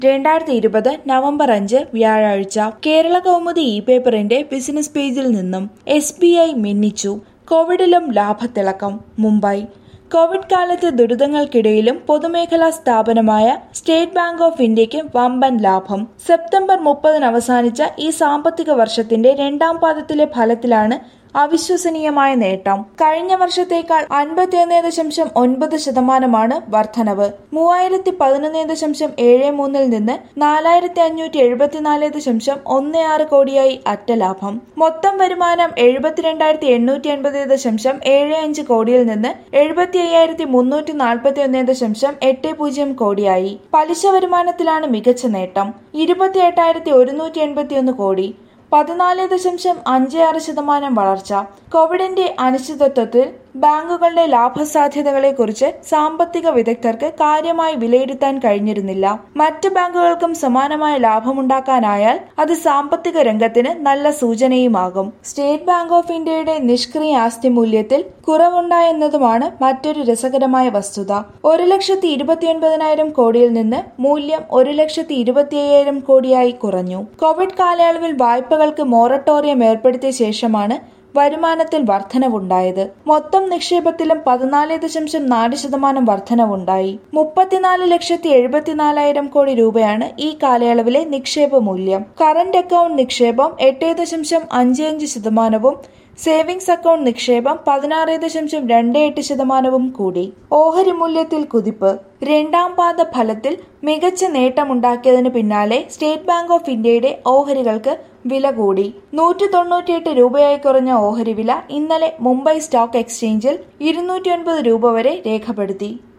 രണ്ടായിരത്തി ഇരുപത് നവംബർ അഞ്ച് വ്യാഴാഴ്ച കേരള കൗമുദി ഇ പേപ്പറിന്റെ ബിസിനസ് പേജിൽ നിന്നും എസ് ബി ഐ മിന്നിച്ചു കോവിഡിലും ലാഭത്തിളക്കം മുംബൈ കോവിഡ് കാലത്തെ ദുരിതങ്ങൾക്കിടയിലും പൊതുമേഖലാ സ്ഥാപനമായ സ്റ്റേറ്റ് ബാങ്ക് ഓഫ് ഇന്ത്യക്ക് വമ്പൻ ലാഭം സെപ്റ്റംബർ മുപ്പതിന് അവസാനിച്ച ഈ സാമ്പത്തിക വർഷത്തിന്റെ രണ്ടാം പാദത്തിലെ ഫലത്തിലാണ് അവിശ്വസനീയമായ നേട്ടം കഴിഞ്ഞ വർഷത്തേക്കാൾ അൻപത്തിയൊന്ന് ദശാംശം ഒൻപത് ശതമാനമാണ് വർധനവ് മൂവായിരത്തി പതിനൊന്ന് ദശാംശം ഏഴ് മൂന്നിൽ നിന്ന് നാലായിരത്തി അഞ്ഞൂറ്റി എഴുപത്തിനാല് ദശാംശം ഒന്ന് ആറ് കോടിയായി അറ്റ ലാഭം മൊത്തം വരുമാനം എഴുപത്തിരണ്ടായിരത്തി എണ്ണൂറ്റി എൺപത് ദശാംശം ഏഴ് അഞ്ച് കോടിയിൽ നിന്ന് എഴുപത്തി അയ്യായിരത്തി മുന്നൂറ്റി നാൽപ്പത്തി ഒന്ന് ദശാംശം എട്ട് പൂജ്യം കോടിയായി പലിശ വരുമാനത്തിലാണ് മികച്ച നേട്ടം ഇരുപത്തി എട്ടായിരത്തി ഒരുന്നൂറ്റി എൺപത്തി ഒന്ന് കോടി പതിനാല് ദശാംശം അഞ്ച് ആറ് ശതമാനം വളർച്ച കോവിഡിന്റെ അനിശ്ചിതത്വത്തിൽ ബാങ്കുകളുടെ ലാഭസാധ്യതകളെക്കുറിച്ച് സാമ്പത്തിക വിദഗ്ധർക്ക് കാര്യമായി വിലയിരുത്താൻ കഴിഞ്ഞിരുന്നില്ല മറ്റ് ബാങ്കുകൾക്കും സമാനമായ ലാഭമുണ്ടാക്കാനായാൽ അത് സാമ്പത്തിക രംഗത്തിന് നല്ല സൂചനയുമാകും സ്റ്റേറ്റ് ബാങ്ക് ഓഫ് ഇന്ത്യയുടെ നിഷ്ക്രിയ ആസ്തി മൂല്യത്തിൽ കുറവുണ്ടായെന്നതുമാണ് മറ്റൊരു രസകരമായ വസ്തുത ഒരു ലക്ഷത്തി ഇരുപത്തിയൊൻപതിനായിരം കോടിയിൽ നിന്ന് മൂല്യം ഒരു ലക്ഷത്തി ഇരുപത്തി അയ്യായിരം കോടിയായി കുറഞ്ഞു കോവിഡ് കാലയളവിൽ വായ്പകൾക്ക് മൊറട്ടോറിയം ഏർപ്പെടുത്തിയ ശേഷമാണ് വരുമാനത്തിൽ വർധനവുണ്ടായത് മൊത്തം നിക്ഷേപത്തിലും പതിനാല് ദശാംശം നാല് ശതമാനം വർധനവുണ്ടായി മുപ്പത്തിനാല് ലക്ഷത്തി എഴുപത്തിനാലായിരം കോടി രൂപയാണ് ഈ കാലയളവിലെ നിക്ഷേപ മൂല്യം കറന്റ് അക്കൗണ്ട് നിക്ഷേപം എട്ട് ദശാംശം അഞ്ച് അഞ്ച് ശതമാനവും സേവിങ്സ് അക്കൗണ്ട് നിക്ഷേപം പതിനാറ് ദശാംശം രണ്ട് എട്ട് ശതമാനവും കൂടി ഓഹരി മൂല്യത്തിൽ കുതിപ്പ് രണ്ടാം പാദ ഫലത്തിൽ മികച്ച നേട്ടമുണ്ടാക്കിയതിനു പിന്നാലെ സ്റ്റേറ്റ് ബാങ്ക് ഓഫ് ഇന്ത്യയുടെ ഓഹരികൾക്ക് വില കൂടി നൂറ്റി തൊണ്ണൂറ്റിയെട്ട് രൂപയായി കുറഞ്ഞ ഓഹരി വില ഇന്നലെ മുംബൈ സ്റ്റോക്ക് എക്സ്ചേഞ്ചിൽ ഇരുന്നൂറ്റി ഒൻപത് രൂപ വരെ രേഖപ്പെടുത്തി